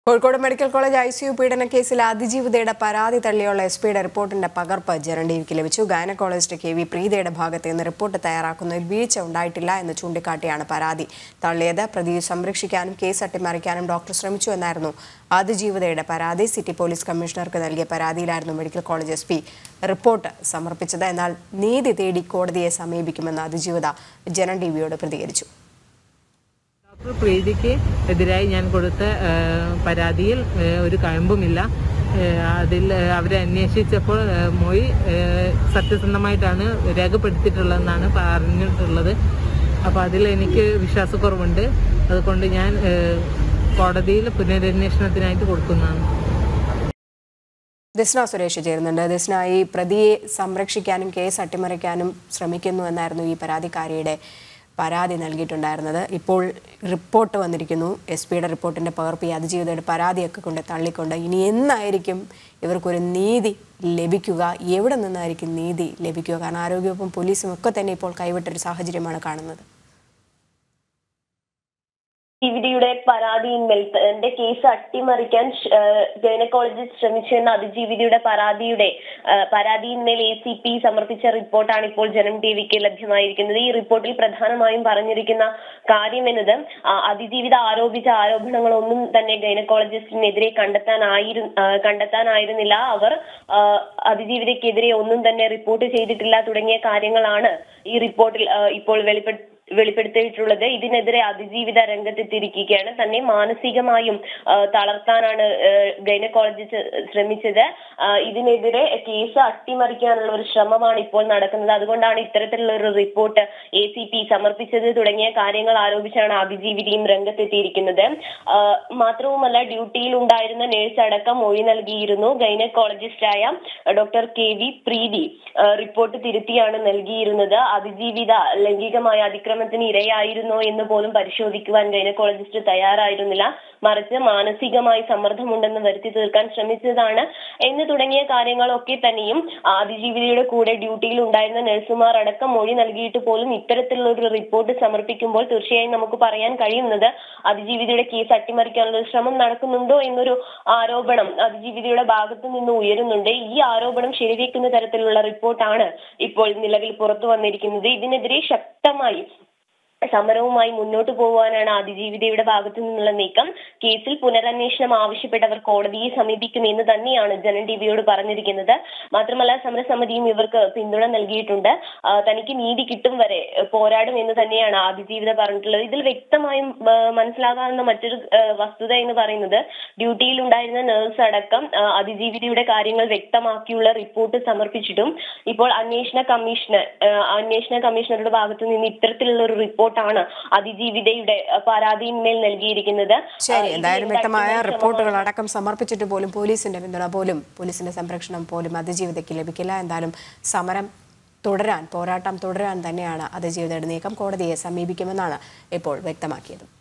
Kozhikode medical college I C U പീഡന കേസിൽ അതിജീവിതയുടെ പരാതി തള്ളിയുള്ള എസ് പിയുടെ റിപ്പോർട്ടിന്റെ പകർപ്പ് ജനൻ ടിവിക്ക് ലഭിച്ചു ഗൈനക്കോളജിസ്റ്റ് കെ വി പ്രീതയുടെ ഭാഗത്ത് നിന്ന് റിപ്പോർട്ട് തയ്യാറാക്കുന്നതിൽ വീഴ്ച ഉണ്ടായിട്ടില്ല എന്ന് ചൂണ്ടിക്കാട്ടിയാണ് പരാതി തള്ളിയത് പ്രതിയെ സംരക്ഷിക്കാനും കേസ് അട്ടിമറിക്കാനും ഡോക്ടർ ശ്രമിച്ചു എന്നായിരുന്നു അതിജീവിതയുടെ പരാതി സിറ്റി പോലീസ് കമ്മീഷണർക്ക് നൽകിയ പരാതിയിലായിരുന്നു medical college S P report സമർപ്പിച്ചത് എന്നാൽ നീതി തേടി കോടതിയെ സമീപിക്കുമെന്ന് അതിജീവിത ജനൻ ടിവിയോട് പ്രതികരിച്ചു ഡോക്ടർ പ്രീതിക്ക് എതിരായി ഞാൻ കൊടുത്ത ആ, പരാതിയിൽ ആ, ഒരു കഴമ്പുമില്ല ആ, അതിൽ ആ, അവരെ അന്വേഷിച്ചപ്പോൾ ആ, മൊഴി ആ, സത്യസന്ധമായിട്ടാണ് രേഖപ്പെടുത്തിയിട്ടുള്ളതെന്നാണ് പറഞ്ഞിട്ടുള്ളത് അപ്പോൾ അതിൽ എനിക്ക് വിശ്വാസക്കുറവുണ്ട് അതുകൊണ്ട് ഞാൻ ആ, കോടതിയിൽ പുനരന്വേഷണത്തിനായിട്ട് കൊടുക്കുന്നതാണ് ദിസ്ന സുരേഷ് ചേരുന്നുണ്ട് ദിസ്ന ഈ പ്രതിയെ സംരക്ഷിക്കാനും കേസ് അട്ടിമറിക്കാനും ശ്രമിക്കുന്നു എന്നായിരുന്നു ഈ പരാതിക്കാരിയുടെ പരാതി നൽകിയിട്ടുണ്ടായിരുന്നത് ഇപ്പോൾ റിപ്പോർട്ട് വന്നിരിക്കുന്നു എസ് പിയുടെ റിപ്പോർട്ടിന്റെ പകർപ്പ് ഈ അതിജീവിതയുടെ പരാതിയൊക്കെ കൊണ്ട് തള്ളിക്കൊണ്ട് ഇനി എന്നായിരിക്കും ഇവർക്കൊരു നീതി ലഭിക്കുക എവിടെ നിന്നായിരിക്കും നീതി ലഭിക്കുക കാരണം ആരോഗ്യവകുപ്പും പോലീസും ഒക്കെ തന്നെ ഇപ്പോൾ കൈവിട്ടൊരു സാഹചര്യമാണ് കാണുന്നത് അതിജീവിതയുടെ പരാതിയിന്മേൽ തന്റെ കേസ് അട്ടിമറിക്കാൻ ഷ്- ഏഹ് ഗൈനക്കോളജിസ്റ്റ് ശ്രമിച്ചെന്ന അതിജീവിതയുടെ പരാതിയുടെ ഏഹ് പരാതിയിന്മേൽ എ സി പി സമർപ്പിച്ച റിപ്പോർട്ടാണ് ഇപ്പോൾ ജനം ടി വിക്ക് ലഭ്യമായിരിക്കുന്നത് ഈ റിപ്പോർട്ടിൽ പ്രധാനമായും പറഞ്ഞിരിക്കുന്ന കാര്യം എന്നത് ആ, അതിജീവിത ആരോപിച്ച ആരോപണങ്ങളൊന്നും തന്നെ ഗൈനക്കോളജിസ്റ്റിനെതിരെ കണ്ടെത്താനായിരു ആ, കണ്ടെത്താനായിരുന്നില്ല അവർ ആ, അതിജീവിതയ്ക്കെതിരെ ഒന്നും തന്നെ റിപ്പോർട്ട് ചെയ്തിട്ടില്ല തുടങ്ങിയ കാര്യങ്ങളാണ് ഈ റിപ്പോർട്ടിൽ ആ, ഇപ്പോൾ വെളിപ്പെടുത്തി വെളിപ്പെടുത്തിയിട്ടുള്ളത് ഇതിനെതിരെ അതിജീവിത രംഗത്തെത്തിയിരിക്കുകയാണ് തന്നെ മാനസികമായും ആ, തളർത്താനാണ് ഗൈനക്കോളജിസ്റ്റ് ശ്രമിച്ചത് ആ, ഇതിനെതിരെ കേസ് അട്ടിമറിക്കാനുള്ള ഒരു ശ്രമമാണ് ഇപ്പോൾ നടക്കുന്നത് അതുകൊണ്ടാണ് ഇത്തരത്തിലുള്ള ഒരു റിപ്പോർട്ട് എ സി പി സമർപ്പിച്ചത് തുടങ്ങിയ കാര്യങ്ങൾ ആരോപിച്ചാണ് അതിജീവിതയും രംഗത്തെത്തിയിരിക്കുന്നത് ആ, മാത്രവുമല്ല ഡ്യൂട്ടിയിൽ ഉണ്ടായിരുന്ന നേഴ്സ് അടക്കം മൊഴി നൽകിയിരുന്നു ഗൈനക്കോളജിസ്റ്റായ ഡോക്ടർ കെ വി പ്രീതി ആ, റിപ്പോർട്ട് തിരുത്തിയാണ് നൽകിയിരുന്നത് അതിജീവിത ലൈംഗികമായ അതിക്രമത്തിന് ഇരയായിരുന്നോ എന്ന് പോലും പരിശോധിക്കുവാൻ ഗൈനക്കോളജിസ്റ്റ് തയ്യാറായിരുന്നില്ല മറിച്ച് മാനസികമായി സമ്മർദ്ദമുണ്ടെന്ന് വരുത്തി തീർക്കാൻ ശ്രമിച്ചതാണ് എന്ന് തുടങ്ങിയ കാര്യങ്ങളൊക്കെ തന്നെയും ആ, അതിജീവിതയുടെ കൂടെ ഡ്യൂട്ടിയിൽ ഉണ്ടായിരുന്ന നഴ്സുമാർ അടക്കം മൊഴി നൽകിയിട്ട് പോലും ഇത്തരത്തിലുള്ള ഒരു റിപ്പോർട്ട് സമർപ്പിക്കുമ്പോൾ തീർച്ചയായും നമുക്ക് പറയാൻ കഴിയുന്നത് അതിജീവിതയുടെ കേസ് അട്ടിമറിക്കാനുള്ള ഒരു ശ്രമം നടക്കുന്നുണ്ടോ എന്നൊരു ആരോപണം അതിജീവിതയുടെ ഭാഗത്തു നിന്ന് ഉയരുന്നുണ്ട് ഈ ആരോപണം ശരിവെക്കുന്ന തരത്തിലുള്ള റിപ്പോർട്ടാണ് ഇപ്പോൾ നിലവിൽ പുറത്തു വന്നിരിക്കുന്നത് ഇതിനെതിരെ ശക്തമായി സമരവുമായി മുന്നോട്ട് പോകാനാണ് അതിജീവിതയുടെ ഭാഗത്തു നിന്നുള്ള നീക്കം കേസിൽ പുനരന്വേഷണം ആവശ്യപ്പെട്ടവർ കോടതിയെ സമീപിക്കുമെന്ന് തന്നെയാണ് ജനൻ ടിവിയോട് പറഞ്ഞിരിക്കുന്നത് മാത്രമല്ല സമരസമിതിയും ഇവർക്ക് പിന്തുണ നൽകിയിട്ടുണ്ട് ആ, തനിക്ക് നീതി കിട്ടും വരെ പോരാടും എന്ന് തന്നെയാണ് അതിജീവിത പറഞ്ഞിട്ടുള്ളത് ഇതിൽ വ്യക്തമായും ആ, മനസ്സിലാകാവുന്ന മറ്റൊരു ആ, വസ്തുത എന്ന് പറയുന്നത് ഡ്യൂട്ടിയിൽ ഉണ്ടായിരുന്ന നഴ്സ് അടക്കം ആ, അതിജീവിതയുടെ കാര്യങ്ങൾ വ്യക്തമാക്കിയുള്ള റിപ്പോർട്ട് സമർപ്പിച്ചിട്ടും ഇപ്പോൾ അന്വേഷണ കമ്മീഷണർ ആ, അന്വേഷണ കമ്മീഷണറുടെ ഭാഗത്തു നിന്ന് ഇത്തരത്തിലുള്ള ഒരു റിപ്പോർട്ടാണ് അതിജീവിതയുടെ ആ, പരാതിയിന്മേൽ നൽകിയിരിക്കുന്നത് ശരി ആ, എന്തായാലും ഇതിൽ വ്യക്തമായ ശക്തമായ റിപ്പോർട്ടുകൾ അടക്കം സമർപ്പിച്ചിട്ട് പോലും പോലീസിന്റെ പിന്തുണ പോലും പോലീസിന്റെ സംരക്ഷണം പോലും അതിജീവിതയ്ക്ക് ലഭിക്കില്ല എന്തായാലും സമരം തുടരാൻ പോരാട്ടം തുടരാൻ തന്നെയാണ് അതിജീവിതയുടെ നീക്കം കോടതിയെ സമീപിക്കുമെന്നാണ് ഇപ്പോൾ വ്യക്തമാക്കിയത്